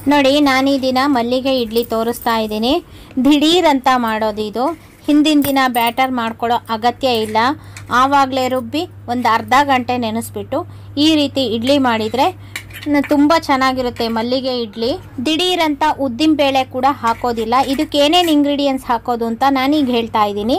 ನೋಡಿ ನಾನು ಈ ದಿನ ಮಲ್ಲಿಗೆ ಇಡ್ಲಿ ತೋರಿಸ್ತಾ ಇದ್ದೀನಿ ದಿಢೀರ್ ಅಂತ ಮಾಡೋದು ಇದು ಹಿಂದಿನ ದಿನ ಬ್ಯಾಟರ್ ಮಾಡ್ಕೊಳ್ಳೋ ಅಗತ್ಯ ಇಲ್ಲ ಆವಾಗಲೇ ರುಬ್ಬಿ ಒಂದು ಅರ್ಧ ಗಂಟೆ ನೆನೆಸ್ಬಿಟ್ಟು ಈ ರೀತಿ ಇಡ್ಲಿ ಮಾಡಿದರೆ ತುಂಬ ಚೆನ್ನಾಗಿರುತ್ತೆ ಮಲ್ಲಿಗೆ ಇಡ್ಲಿ ದಿಢೀರ್ ಅಂತ ಉದ್ದಿನಬೇಳೆ ಕೂಡ ಹಾಕೋದಿಲ್ಲ ಇದಕ್ಕೆ ಏನೇನು ಇಂಗ್ರೀಡಿಯೆಂಟ್ಸ್ ಹಾಕೋದು ಅಂತ ನಾನೀಗ ಹೇಳ್ತಾ ಇದ್ದೀನಿ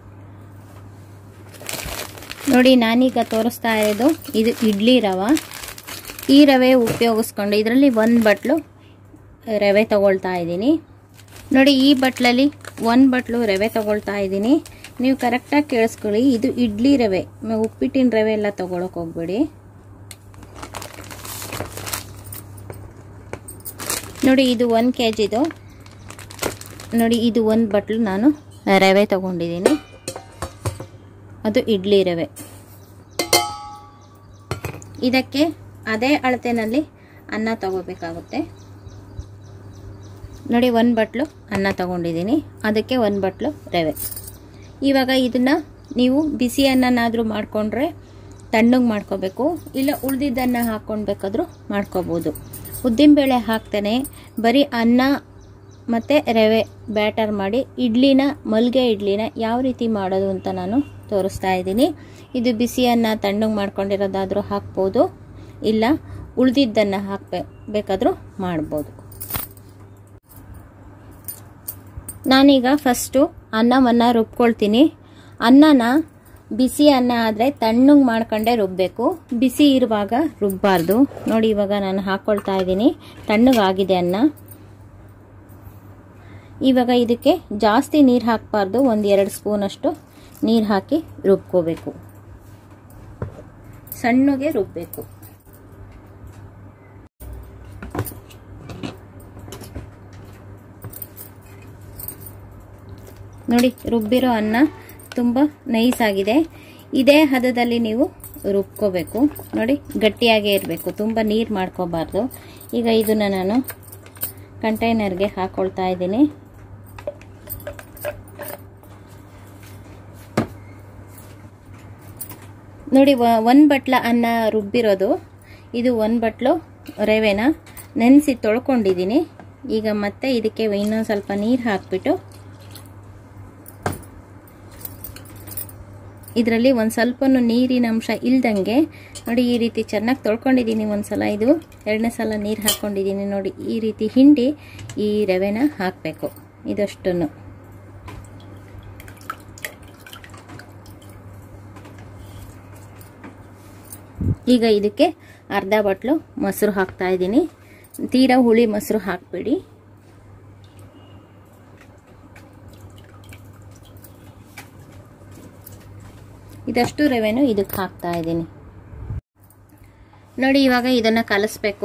ನೋಡಿ ನಾನೀಗ ತೋರಿಸ್ತಾ ಇರೋದು ಇದು ಇಡ್ಲಿ ರವೆ ಈ ರವೆ ಉಪಯೋಗಿಸ್ಕೊಂಡು ಇದರಲ್ಲಿ ಒಂದು ಬಟ್ಲು ರವೆ ತಗೊಳ್ತಾ ಇದ್ದೀನಿ ನೋಡಿ ಈ ಬಟ್ಲಲ್ಲಿ ಒಂದು ಬಟ್ಲು ರವೆ ತಗೊಳ್ತಾ ಇದ್ದೀನಿ ನೀವು ಕರೆಕ್ಟಾಗಿ ಕೇಳಿಸ್ಕೊಳ್ಳಿ ಇದು ಇಡ್ಲಿ ರವೆ ಮ- ಉಪ್ಪಿಟ್ಟಿನ ರವೆ ಎಲ್ಲ ತಗೊಳಕ್ಕೆ ಹೋಗ್ಬೇಡಿ ನೋಡಿ ಇದು ಒಂದು ಕೆ ಜಿದು ನೋಡಿ ಇದು ಒಂದು ಬಟ್ಲು ನಾನು ರವೆ ತಗೊಂಡಿದ್ದೀನಿ ಅದು ಇಡ್ಲಿ ರವೆ ಇದಕ್ಕೆ ಅದೇ ಅಳತೆನಲ್ಲಿ ಅನ್ನ ತಗೋಬೇಕಾಗುತ್ತೆ ನೋಡಿ ಒಂದು ಬಟ್ಲು ಅನ್ನ ತಗೊಂಡಿದ್ದೀನಿ ಅದಕ್ಕೆ ಒಂದು ಬಟ್ಲು ರವೆ ಇವಾಗ ಇದನ್ನು ನೀವು ಬಿಸಿ ಅನ್ನನಾದರೂ ಮಾಡಿಕೊಂಡ್ರೆ ತಣ್ಣಗೆ ಮಾಡ್ಕೋಬೇಕು ಇಲ್ಲ ಉಳಿದಿದ್ದನ್ನು ಹಾಕ್ಕೊಂಡು ಬೇಕಾದರೂ ಮಾಡ್ಕೋಬೋದು ಉದ್ದಿನಬೇಳೆ ಹಾಕ್ತಾನೆ ಬರೀ ಅನ್ನ ಮತ್ತು ರವೆ ಬ್ಯಾಟರ್ ಮಾಡಿ ಇಡ್ಲಿನ ಮಲ್ಗೆ ಇಡ್ಲಿನ ಯಾವ ರೀತಿ ಮಾಡೋದು ಅಂತ ನಾನು ತೋರಿಸ್ತಾ ಇದ್ದೀನಿ ಇದು ಬಿಸಿ ಅನ್ನ ತಣ್ಣಗೆ ಮಾಡ್ಕೊಂಡಿರೋದಾದರೂ ಹಾಕ್ಬೋದು ಇಲ್ಲ ಉಳಿದಿದ್ದನ್ನು ಹಾಕ್ಬೇ ಬೇಕಾದರೂ ಮಾಡ್ಬೋದು ನಾನೀಗ ಫಸ್ಟು ಅನ್ನವನ್ನು ರುಬ್ಕೊಳ್ತೀನಿ ಅನ್ನನ ಬಿಸಿ ಅನ್ನ ಆದರೆ ತಣ್ಣಗೆ ಮಾಡ್ಕೊಂಡೇ ರುಬ್ಬಬೇಕು ಬಿಸಿ ಇರುವಾಗ ರುಬ್ಬಾರ್ದು ನೋಡಿ ಇವಾಗ ನಾನು ಹಾಕ್ಕೊಳ್ತಾ ಇದ್ದೀನಿ ತಣ್ಣಗಾಗಿದೆ ಅನ್ನ ಇವಾಗ ಇದಕ್ಕೆ ಜಾಸ್ತಿ ನೀರು ಹಾಕಬಾರ್ದು ಒಂದು ಎರಡು ಸ್ಪೂನಷ್ಟು ನೀರು ಹಾಕಿ ರುಬ್ಕೋಬೇಕು ಸಣ್ಣಗೆ ರುಬ್ಬಬೇಕು ನೋಡಿ ರುಬ್ಬಿರೋ ಅನ್ನ ತುಂಬ ನೈಸ್ ಆಗಿದೆ ಇದೇ ಹದದಲ್ಲಿ ನೀವು ರುಬ್ಕೋಬೇಕು ನೋಡಿ ಗಟ್ಟಿಯಾಗೇ ಇರಬೇಕು ತುಂಬ ನೀರು ಮಾಡ್ಕೋಬಾರ್ದು ಈಗ ಇದನ್ನು ನಾನು ಕಂಟೈನರ್ಗೆ ಹಾಕ್ಕೊಳ್ತಾ ಇದ್ದೀನಿ ನೋಡಿ ಒಂದು ಬಟ್ಲ ಅನ್ನ ರುಬ್ಬಿರೋದು ಇದು ಒಂದು ಬಟ್ಲು ರವೆನ ನೆನೆಸಿ ತೊಳ್ಕೊಂಡಿದ್ದೀನಿ ಈಗ ಮತ್ತೆ ಇದಕ್ಕೆ ಇನ್ನೊಂದು ಸ್ವಲ್ಪ ನೀರು ಹಾಕ್ಬಿಟ್ಟು ಇದರಲ್ಲಿ ಒಂದು ಸ್ವಲ್ಪ ನೀರಿನ ಅಂಶ ಇಲ್ದಂಗೆ ನೋಡಿ ಈ ರೀತಿ ಚೆನ್ನಾಗಿ ತೊಳ್ಕೊಂಡಿದ್ದೀನಿ ಒಂದು ಸಲ ಇದು ಎರಡನೇ ಸಲ ನೀರು ಹಾಕ್ಕೊಂಡಿದ್ದೀನಿ ನೋಡಿ ಈ ರೀತಿ ಹಿಂಡಿ ಈ ರವೆನ ಹಾಕಬೇಕು ಇದಷ್ಟನ್ನು ಈಗ ಇದಕ್ಕೆ ಅರ್ಧ ಬಟ್ಲು ಮೊಸರು ಹಾಕ್ತಾ ಇದ್ದೀನಿ ತೀರಾ ಹುಳಿ ಮೊಸರು ಹಾಕಬೇಡಿ ಇದಷ್ಟು ರವೆನು ಇದಕ್ಕೆ ಹಾಕ್ತಾ ಇದ್ದೀನಿ ನೋಡಿ ಇವಾಗ ಇದನ್ನು ಕಲಿಸ್ಬೇಕು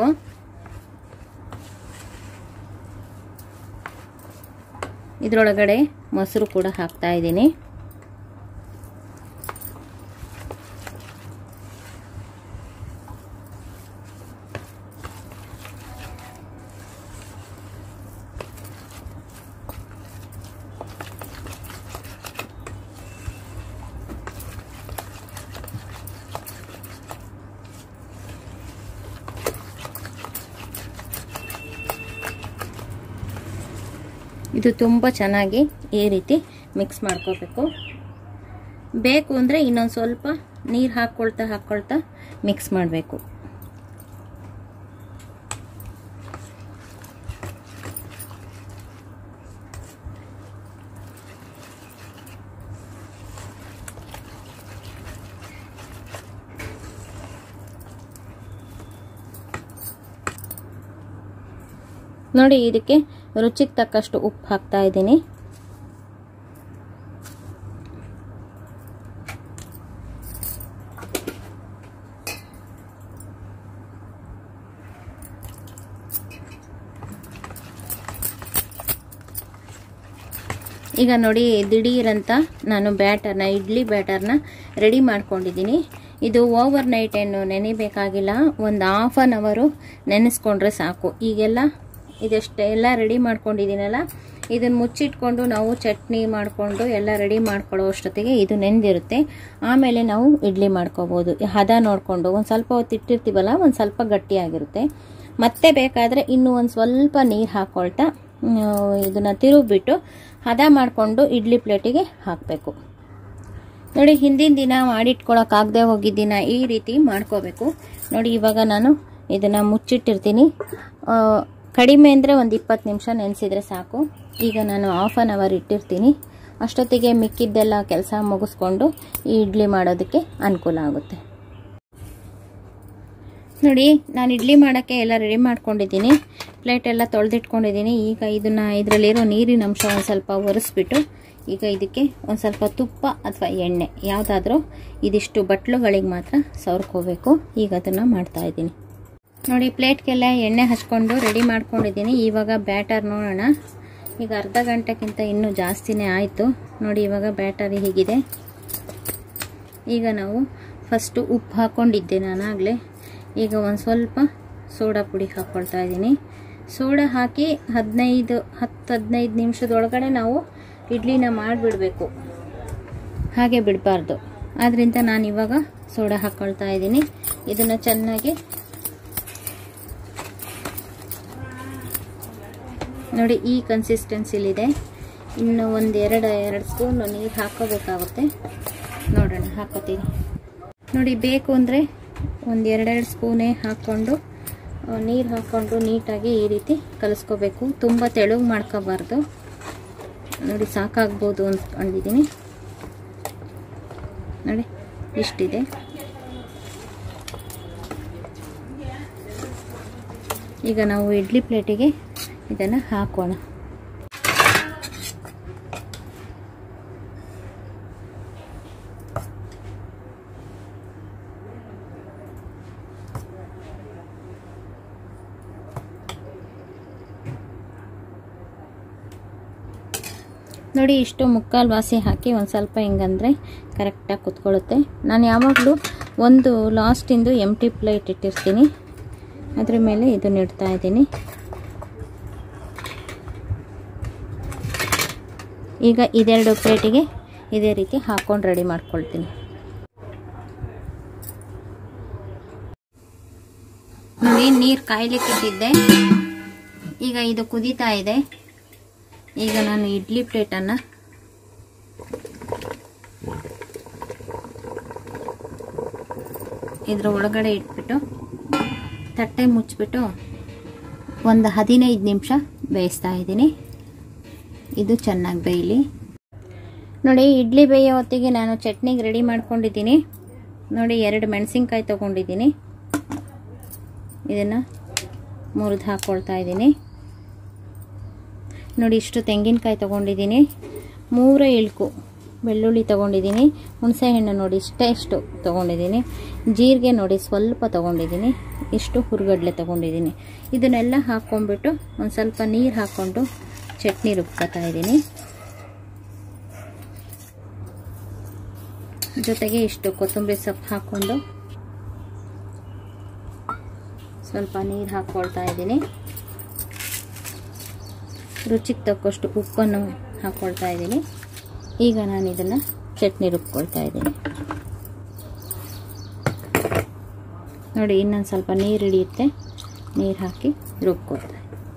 ಇದರೊಳಗಡೆ ಮೊಸರು ಕೂಡ ಹಾಕ್ತಾ ಇದ್ದೀನಿ ಇದು ತುಂಬ ಚೆನ್ನಾಗಿ ಈ ರೀತಿ ಮಿಕ್ಸ್ ಮಾಡ್ಕೋಬೇಕು ಬೇಕು ಅಂದರೆ ಇನ್ನೊಂದು ಸ್ವಲ್ಪ ನೀರು ಹಾಕ್ಕೊಳ್ತಾ ಹಾಕ್ಕೊಳ್ತಾ ಮಿಕ್ಸ್ ಮಾಡಬೇಕು ನೋಡಿ ಇದಕ್ಕೆ ರುಚಿಗೆ ತಕ್ಕಷ್ಟು ಉಪ್ಪು ಹಾಕ್ತಾ ಇದ್ದೀನಿ ಈಗ ನೋಡಿ ದಿಢೀರಂತ ನಾನು ಬ್ಯಾಟರ್ನ ಇಡ್ಲಿ ಬ್ಯಾಟರ್ನ ರೆಡಿ ಮಾಡ್ಕೊಂಡಿದ್ದೀನಿ ಇದು ಓವರ್ ನೈಟ್ ಏನು ನೆನೆಬೇಕಾಗಿಲ್ಲ ಒಂದು ಹಾಫ್ ಆನ್ ಅವರು ನೆನೆಸ್ಕೊಂಡ್ರೆ ಸಾಕು ಈಗೆಲ್ಲ ಇದೆಷ್ಟೆಲ್ಲ ರೆಡಿ ಮಾಡ್ಕೊಂಡಿದ್ದೀನಲ್ಲ ಇದನ್ನು ಮುಚ್ಚಿಟ್ಕೊಂಡು ನಾವು ಚಟ್ನಿ ಮಾಡಿಕೊಂಡು ಎಲ್ಲ ರೆಡಿ ಮಾಡ್ಕೊಳ್ಳೋ ಅಷ್ಟೊತ್ತಿಗೆ ಇದು ನೆಂದಿರುತ್ತೆ ಆಮೇಲೆ ನಾವು ಇಡ್ಲಿ ಮಾಡ್ಕೋಬೋದು ಹದ ನೋಡಿಕೊಂಡು ಒಂದು ಸ್ವಲ್ಪ ಹೊತ್ತು ಇಟ್ಟಿರ್ತೀವಲ್ಲ ಒಂದು ಸ್ವಲ್ಪ ಗಟ್ಟಿಯಾಗಿರುತ್ತೆ ಮತ್ತೆ ಬೇಕಾದರೆ ಇನ್ನೂ ಒಂದು ಸ್ವಲ್ಪ ನೀರು ಹಾಕ್ಕೊಳ್ತಾ ಇದನ್ನು ತಿರುಗಿಬಿಟ್ಟು ಹದ ಮಾಡಿಕೊಂಡು ಇಡ್ಲಿ ಪ್ಲೇಟಿಗೆ ಹಾಕಬೇಕು ನೋಡಿ ಹಿಂದಿನ ದಿನ ಮಾಡಿಟ್ಕೊಳಕ್ಕಾಗದೆ ಹೋಗಿದ್ದಿನ ಈ ರೀತಿ ಮಾಡ್ಕೋಬೇಕು ನೋಡಿ ಇವಾಗ ನಾನು ಇದನ್ನು ಮುಚ್ಚಿಟ್ಟಿರ್ತೀನಿ ಆ, ಕಡಿಮೆ ಅಂದರೆ ಒಂದು ಇಪ್ಪತ್ತು ನಿಮಿಷ ನೆನೆಸಿದ್ರೆ ಸಾಕು ಈಗ ನಾನು ಹಾಫ್ ಆನ್ ಅವರ್ ಇಟ್ಟಿರ್ತೀನಿ ಅಷ್ಟೊತ್ತಿಗೆ ಮಿಕ್ಕಿದ್ದೆಲ್ಲ ಕೆಲಸ ಮುಗಿಸ್ಕೊಂಡು ಈ ಇಡ್ಲಿ ಮಾಡೋದಕ್ಕೆ ಅನುಕೂಲ ಆಗುತ್ತೆ ನೋಡಿ ನಾನು ಇಡ್ಲಿ ಮಾಡೋಕ್ಕೆ ಎಲ್ಲ ರೆಡಿ ಮಾಡ್ಕೊಂಡಿದ್ದೀನಿ ಪ್ಲೇಟ್ ಎಲ್ಲ ತೊಳೆದಿಟ್ಕೊಂಡಿದ್ದೀನಿ ಈಗ ಇದನ್ನು ಇದರಲ್ಲಿರೋ ನೀರಿನ ಅಂಶ ಒಂದು ಸ್ವಲ್ಪ ಒರೆಸ್ಬಿಟ್ಟು ಈಗ ಇದಕ್ಕೆ ಒಂದು ಸ್ವಲ್ಪ ತುಪ್ಪ ಅಥವಾ ಎಣ್ಣೆ ಯಾವುದಾದ್ರೂ ಇದಿಷ್ಟು ಬಟ್ಲುಗಳಿಗೆ ಮಾತ್ರ ಸವರ್ಕೋಬೇಕು ಈಗ ಅದನ್ನು ಮಾಡ್ತಾ ಇದ್ದೀನಿ ನೋಡಿ ಪ್ಲೇಟ್ಗೆಲ್ಲ ಎಣ್ಣೆ ಹಚ್ಕೊಂಡು ರೆಡಿ ಮಾಡ್ಕೊಂಡಿದ್ದೀನಿ ಇವಾಗ ಬ್ಯಾಟರ್ ನೋಡೋಣ ಈಗ ಅರ್ಧ ಗಂಟೆಗಿಂತ ಇನ್ನೂ ಜಾಸ್ತಿನೇ ಆಯಿತು ನೋಡಿ ಇವಾಗ ಬ್ಯಾಟರ್ ಹೀಗಿದೆ ಈಗ ನಾವು ಫಸ್ಟು ಉಪ್ಪು ಹಾಕ್ಕೊಂಡಿದ್ದೆ ನಾನಾಗಲೇ ಈಗ ಒಂದು ಸ್ವಲ್ಪ ಸೋಡಾ ಪುಡಿ ಹಾಕ್ಕೊಳ್ತಾ ಇದ್ದೀನಿ ಸೋಡಾ ಹಾಕಿ ಹದಿನೈದು ಹತ್ತು ಹದಿನೈದು ನಿಮಿಷದೊಳಗಡೆ ನಾವು ಇಡ್ಲಿನ ಮಾಡಿಬಿಡಬೇಕು ಹಾಗೆ ಬಿಡಬಾರ್ದು ಆದ್ದರಿಂದ ನಾನು ಇವಾಗ ಸೋಡಾ ಹಾಕ್ಕೊಳ್ತಾ ಇದ್ದೀನಿ ಇದನ್ನು ಚೆನ್ನಾಗಿ ನೋಡಿ ಈ ಕನ್ಸಿಸ್ಟೆನ್ಸಿಲಿದೆ ಇನ್ನು ಒಂದು ಎರಡು ಎರಡು ಸ್ಪೂನ್ ನೀರು ಹಾಕೋಬೇಕಾಗುತ್ತೆ ನೋಡೋಣ ಹಾಕೋತೀನಿ ನೋಡಿ ಬೇಕು ಅಂದರೆ ಒಂದು ಎರಡೆರಡು ಸ್ಪೂನೇ ಹಾಕ್ಕೊಂಡು ನೀರು ಹಾಕ್ಕೊಂಡು ನೀಟಾಗಿ ಈ ರೀತಿ ಕಲಿಸ್ಕೋಬೇಕು ತುಂಬ ತೆಳುಗೆ ಮಾಡ್ಕೋಬಾರ್ದು ನೋಡಿ ಸಾಕಾಗ್ಬೋದು ಅಂದ್ಕೊಂಡಿದ್ದೀನಿ ನೋಡಿ ಇಷ್ಟಿದೆ ಈಗ ನಾವು ಇಡ್ಲಿ ಪ್ಲೇಟಿಗೆ ಇದನ್ನು ಹಾಕೋಣ ನೋಡಿ ಇಷ್ಟು ಮುಕ್ಕಾಲು ವಾಸಿ ಹಾಕಿ ಒಂದು ಸ್ವಲ್ಪ ಹಿಂಗಂದರೆ ಕರೆಕ್ಟಾಗಿ ಕುತ್ಕೊಳ್ಳುತ್ತೆ ನಾನು ಯಾವಾಗಲೂ ಒಂದು ಲಾಸ್ಟಿಂದು ಎಂಟಿ ಪ್ಲೇಟ್ ಇಟ್ಟಿರ್ತೀನಿ ಅದ್ರ ಮೇಲೆ ಇದನ್ನ ಇಡ್ತಾ ಇದ್ದೀನಿ ಈಗ ಇದೆರಡು ಪ್ಲೇಟಿಗೆ ಇದೇ ರೀತಿ ಹಾಕ್ಕೊಂಡು ರೆಡಿ ಮಾಡ್ಕೊಳ್ತೀನಿ ನೋಡಿ ನೀರು ಕಾಯ್ಲಿಕ್ಕೆ ಇಟ್ಟಿದ್ದೆ ಈಗ ಇದು ಕುದೀತಾ ಇದೆ ಈಗ ನಾನು ಇಡ್ಲಿ ಪ್ಲೇಟನ್ನು ಇದ್ರ ಒಳಗಡೆ ಇಟ್ಬಿಟ್ಟು ತಟ್ಟೆ ಮುಚ್ಚಿಬಿಟ್ಟು ಒಂದು ಹದಿನೈದು ನಿಮಿಷ ಬೇಯಿಸ್ತಾ ಇದ್ದೀನಿ ಇದು ಚೆನ್ನಾಗಿ ಬೇಯಲಿ ನೋಡಿ ಇಡ್ಲಿ ಬೇಯೋ ಹೊತ್ತಿಗೆ ನಾನು ಚಟ್ನಿಗೆ ರೆಡಿ ಮಾಡ್ಕೊಂಡಿದ್ದೀನಿ ನೋಡಿ ಎರಡು ಮೆಣಸಿನ್ಕಾಯಿ ತೊಗೊಂಡಿದ್ದೀನಿ ಇದನ್ನು ಮುರಿದು ಹಾಕ್ಕೊಳ್ತಾ ಇದ್ದೀನಿ ನೋಡಿ ಇಷ್ಟು ತೆಂಗಿನಕಾಯಿ ತೊಗೊಂಡಿದ್ದೀನಿ ಮೂರು ಇಳ್ಕು ಬೆಳ್ಳುಳ್ಳಿ ತೊಗೊಂಡಿದ್ದೀನಿ ಹುಣಸೆಹಣ್ಣು ನೋಡಿ ಇಷ್ಟೇ ಇಷ್ಟು ತೊಗೊಂಡಿದ್ದೀನಿ ಜೀರಿಗೆ ನೋಡಿ ಸ್ವಲ್ಪ ತೊಗೊಂಡಿದ್ದೀನಿ ಇಷ್ಟು ಹುರುಗಡ್ಲೆ ತೊಗೊಂಡಿದ್ದೀನಿ ಇದನ್ನೆಲ್ಲ ಹಾಕ್ಕೊಂಡ್ಬಿಟ್ಟು ಒಂದು ಸ್ವಲ್ಪ ನೀರು ಹಾಕ್ಕೊಂಡು ಚಟ್ನಿ ರುಬ್ಕೊತಾ ಇದ್ದೀನಿ ಜೊತೆಗೆ ಇಷ್ಟು ಕೊತ್ತಂಬರಿ ಸೊಪ್ಪು ಹಾಕ್ಕೊಂಡು ಸ್ವಲ್ಪ ನೀರು ಹಾಕ್ಕೊಳ್ತಾ ಇದ್ದೀನಿ ರುಚಿಗೆ ತಕ್ಕಷ್ಟು ಉಪ್ಪನ್ನು ಹಾಕ್ಕೊಳ್ತಾ ಇದ್ದೀನಿ ಈಗ ನಾನು ಇದನ್ನು ಚಟ್ನಿ ರುಬ್ಕೊಳ್ತಾ ಇದ್ದೀನಿ ನೋಡಿ ಇನ್ನೊಂದು ಸ್ವಲ್ಪ ನೀರು ಹಿಡಿಯುತ್ತೆ ನೀರು ಹಾಕಿ ರುಬ್ಕೊಳ್ತಾ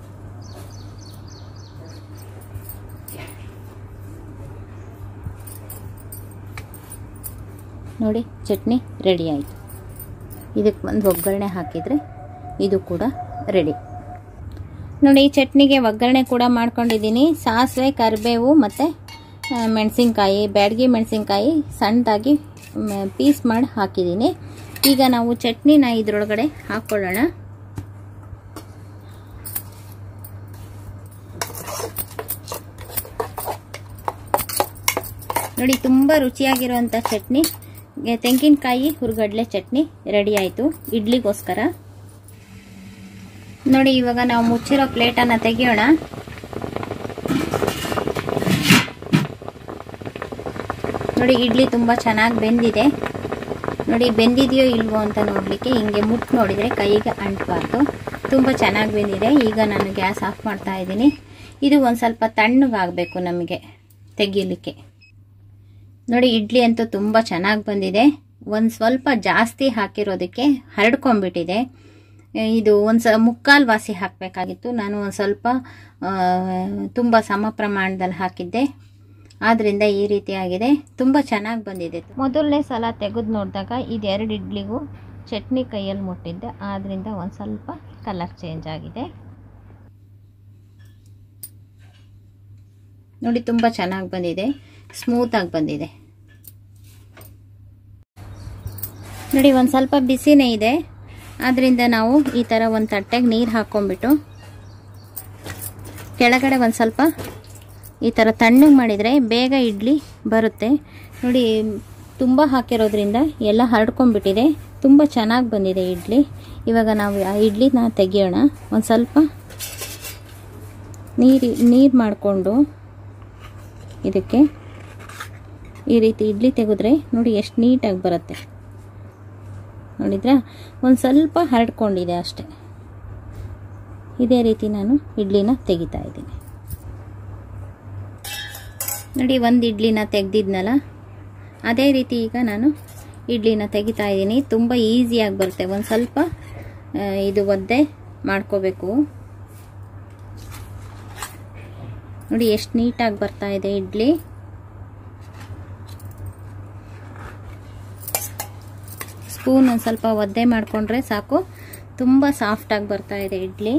ನೋಡಿ ಚಟ್ನಿ ರೆಡಿ ಆಯಿತು ಇದಕ್ಕೆ ಒಂದು ಒಗ್ಗರಣೆ ಹಾಕಿದರೆ ಇದು ಕೂಡ ರೆಡಿ ನೋಡಿ ಚಟ್ನಿಗೆ ಒಗ್ಗರಣೆ ಕೂಡ ಮಾಡ್ಕೊಂಡಿದ್ದೀನಿ ಸಾಸಿವೆ ಕರಿಬೇವು ಮತ್ತು ಮೆಣಸಿನ್ಕಾಯಿ ಬ್ಯಾಡಗಿ ಮೆಣಸಿನ್ಕಾಯಿ ಸಣ್ಣದಾಗಿ ಪೀಸ್ ಮಾಡಿ ಹಾಕಿದ್ದೀನಿ ಈಗ ನಾವು ಚಟ್ನಿನ ಇದರೊಳಗಡೆ ಹಾಕ್ಕೊಳ್ಳೋಣ ನೋಡಿ ತುಂಬ ರುಚಿಯಾಗಿರುವಂಥ ಚಟ್ನಿ ತೆಂಗಿನಕಾಯಿ ಹುರುಗಡ್ಲೆ ಚಟ್ನಿ ರೆಡಿ ಆಯಿತು ಇಡ್ಲಿಗೋಸ್ಕರ ನೋಡಿ ಇವಾಗ ನಾವು ಮುಚ್ಚಿರೋ ಪ್ಲೇಟನ್ನು ತೆಗಿಯೋಣ ನೋಡಿ ಇಡ್ಲಿ ತುಂಬ ಚೆನ್ನಾಗಿ ಬೆಂದಿದೆ ನೋಡಿ ಬೆಂದಿದೆಯೋ ಇಲ್ವೋ ಅಂತ ನೋಡಲಿಕ್ಕೆ ಹಿಂಗೆ ಮುಟ್ಟು ನೋಡಿದರೆ ಕೈಗೆ ಅಂಟಬಾರ್ದು ತುಂಬ ಚೆನ್ನಾಗಿ ಬೆಂದಿದೆ ಈಗ ನಾನು ಗ್ಯಾಸ್ ಆಫ್ ಮಾಡ್ತಾ ಇದ್ದೀನಿ ಇದು ಒಂದು ಸ್ವಲ್ಪ ತಣ್ಣಗಾಗಬೇಕು ನಮಗೆ ತೆಗೀಲಿಕ್ಕೆ ನೋಡಿ ಇಡ್ಲಿ ಅಂತೂ ತುಂಬ ಚೆನ್ನಾಗಿ ಬಂದಿದೆ ಒಂದು ಸ್ವಲ್ಪ ಜಾಸ್ತಿ ಹಾಕಿರೋದಕ್ಕೆ ಹರಡ್ಕೊಂಡ್ಬಿಟ್ಟಿದೆ ಇದು ಒಂದು ಸ ಮುಕ್ಕಾಲು ವಾಸಿ ಹಾಕಬೇಕಾಗಿತ್ತು ನಾನು ಒಂದು ಸ್ವಲ್ಪ ತುಂಬ ಸಮ ಪ್ರಮಾಣದಲ್ಲಿ ಹಾಕಿದ್ದೆ ಆದ್ದರಿಂದ ಈ ರೀತಿ ಆಗಿದೆ ತುಂಬ ಚೆನ್ನಾಗಿ ಬಂದಿದೆ ಮೊದಲನೇ ಸಲ ತೆಗೆದು ನೋಡಿದಾಗ ಇದು ಎರಡು ಇಡ್ಲಿಗೂ ಚಟ್ನಿ ಕೈಯಲ್ಲಿ ಮುಟ್ಟಿದ್ದೆ ಆದ್ದರಿಂದ ಒಂದು ಸ್ವಲ್ಪ ಕಲರ್ ಚೇಂಜ್ ಆಗಿದೆ ನೋಡಿ ತುಂಬ ಚೆನ್ನಾಗಿ ಬಂದಿದೆ ಸ್ಮೂತಾಗಿ ಬಂದಿದೆ ನೋಡಿ ಒಂದು ಸ್ವಲ್ಪ ಬಿಸಿನೇ ಇದೆ ಆದ್ದರಿಂದ ನಾವು ಈ ಥರ ಒಂದು ತಟ್ಟೆಗೆ ನೀರು ಹಾಕ್ಕೊಂಬಿಟ್ಟು ಕೆಳಗಡೆ ಒಂದು ಸ್ವಲ್ಪ ಈ ಥರ ತಣ್ಣಗೆ ಮಾಡಿದರೆ ಬೇಗ ಇಡ್ಲಿ ಬರುತ್ತೆ ನೋಡಿ ತುಂಬ ಹಾಕಿರೋದ್ರಿಂದ ಎಲ್ಲ ಹರಡ್ಕೊಂಡ್ಬಿಟ್ಟಿದೆ ತುಂಬ ಚೆನ್ನಾಗಿ ಬಂದಿದೆ ಇಡ್ಲಿ ಇವಾಗ ನಾವು ಆ ಇಡ್ಲಿನ ತೆಗಿಯೋಣ ಒಂದು ಸ್ವಲ್ಪ ನೀರು ನೀರು ಮಾಡಿಕೊಂಡು ಇದಕ್ಕೆ ಈ ರೀತಿ ಇಡ್ಲಿ ತೆಗೆದ್ರೆ ನೋಡಿ ಎಷ್ಟು ನೀಟಾಗಿ ಬರುತ್ತೆ ನೋಡಿದ್ರಾ ಒಂದು ಸ್ವಲ್ಪ ಹರಡ್ಕೊಂಡಿದೆ ಅಷ್ಟೆ ಇದೇ ರೀತಿ ನಾನು ಇಡ್ಲಿನ ತೆಗಿತಾ ಇದ್ದೀನಿ ನೋಡಿ ಒಂದು ಇಡ್ಲಿನ ತೆಗ್ದಿದ್ನಲ್ಲ ಅದೇ ರೀತಿ ಈಗ ನಾನು ಇಡ್ಲಿನ ತೆಗಿತಾ ಇದ್ದೀನಿ ತುಂಬ ಈಸಿಯಾಗಿ ಬರುತ್ತೆ ಒಂದು ಸ್ವಲ್ಪ ಇದು ಒದ್ದೆ ಮಾಡ್ಕೋಬೇಕು ನೋಡಿ ಎಷ್ಟು ನೀಟಾಗಿ ಬರ್ತಾ ಇದೆ ಇಡ್ಲಿ ಸ್ಪೂನ್ ಒಂದು ಸ್ವಲ್ಪ ಒದ್ದೆ ಮಾಡಿಕೊಂಡ್ರೆ ಸಾಕು ತುಂಬ ಸಾಫ್ಟಾಗಿ ಬರ್ತಾ ಇದೆ ಇಡ್ಲಿ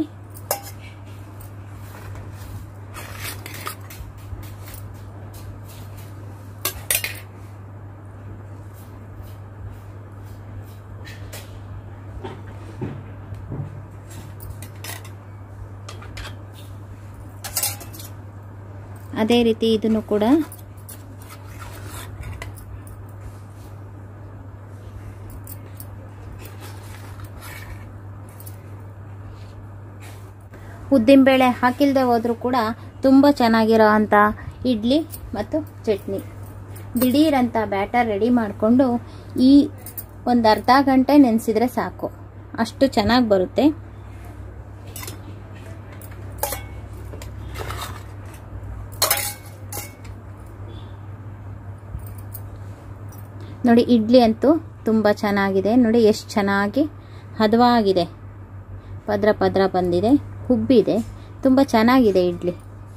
ಅದೇ ರೀತಿ ಇದನ್ನು ಕೂಡ ಉದ್ದಿನಬೇಳೆ ಹಾಕಿಲ್ದೆ ಹೋದರೂ ಕೂಡ ತುಂಬ ಚೆನ್ನಾಗಿರೋ ಅಂಥ ಇಡ್ಲಿ ಮತ್ತು ಚಟ್ನಿ ದಿಢೀರಂತ ಬ್ಯಾಟರ್ ರೆಡಿ ಮಾಡಿಕೊಂಡು ಈ ಒಂದು ಅರ್ಧ ಗಂಟೆ ನೆನೆಸಿದ್ರೆ ಸಾಕು ಅಷ್ಟು ಚೆನ್ನಾಗಿ ಬರುತ್ತೆ ನೋಡಿ ಇಡ್ಲಿ ಅಂತೂ ತುಂಬ ಚೆನ್ನಾಗಿದೆ ನೋಡಿ ಎಷ್ಟು ಚೆನ್ನಾಗಿ ಹದವಾಗಿದೆ ಪದ್ರ ಪದ್ರ ಬಂದಿದೆ ಹುಬ್ಬಿದೆ ತುಂಬ ಚೆನ್ನಾಗಿದೆ ಇಡ್ಲಿ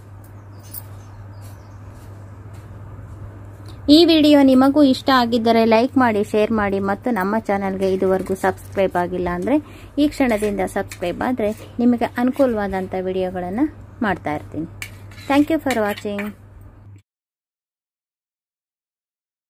ಈ ವಿಡಿಯೋ ನಿಮಗೂ ಇಷ್ಟ ಆಗಿದ್ದರೆ ಲೈಕ್ ಮಾಡಿ ಶೇರ್ ಮಾಡಿ ಮತ್ತು ನಮ್ಮ ಚಾನಲ್ಗೆ ಇದುವರೆಗೂ ಸಬ್ಸ್ಕ್ರೈಬ್ ಆಗಿಲ್ಲ ಅಂದರೆ ಈ ಕ್ಷಣದಿಂದ ಸಬ್ಸ್ಕ್ರೈಬ್ ಆದರೆ ನಿಮಗೆ ಅನುಕೂಲವಾದಂಥ ವಿಡಿಯೋಗಳನ್ನು ಮಾಡ್ತಾ ಇರ್ತೀನಿ ಥ್ಯಾಂಕ್ ಯು ಫಾರ್ ವಾಚಿಂಗ್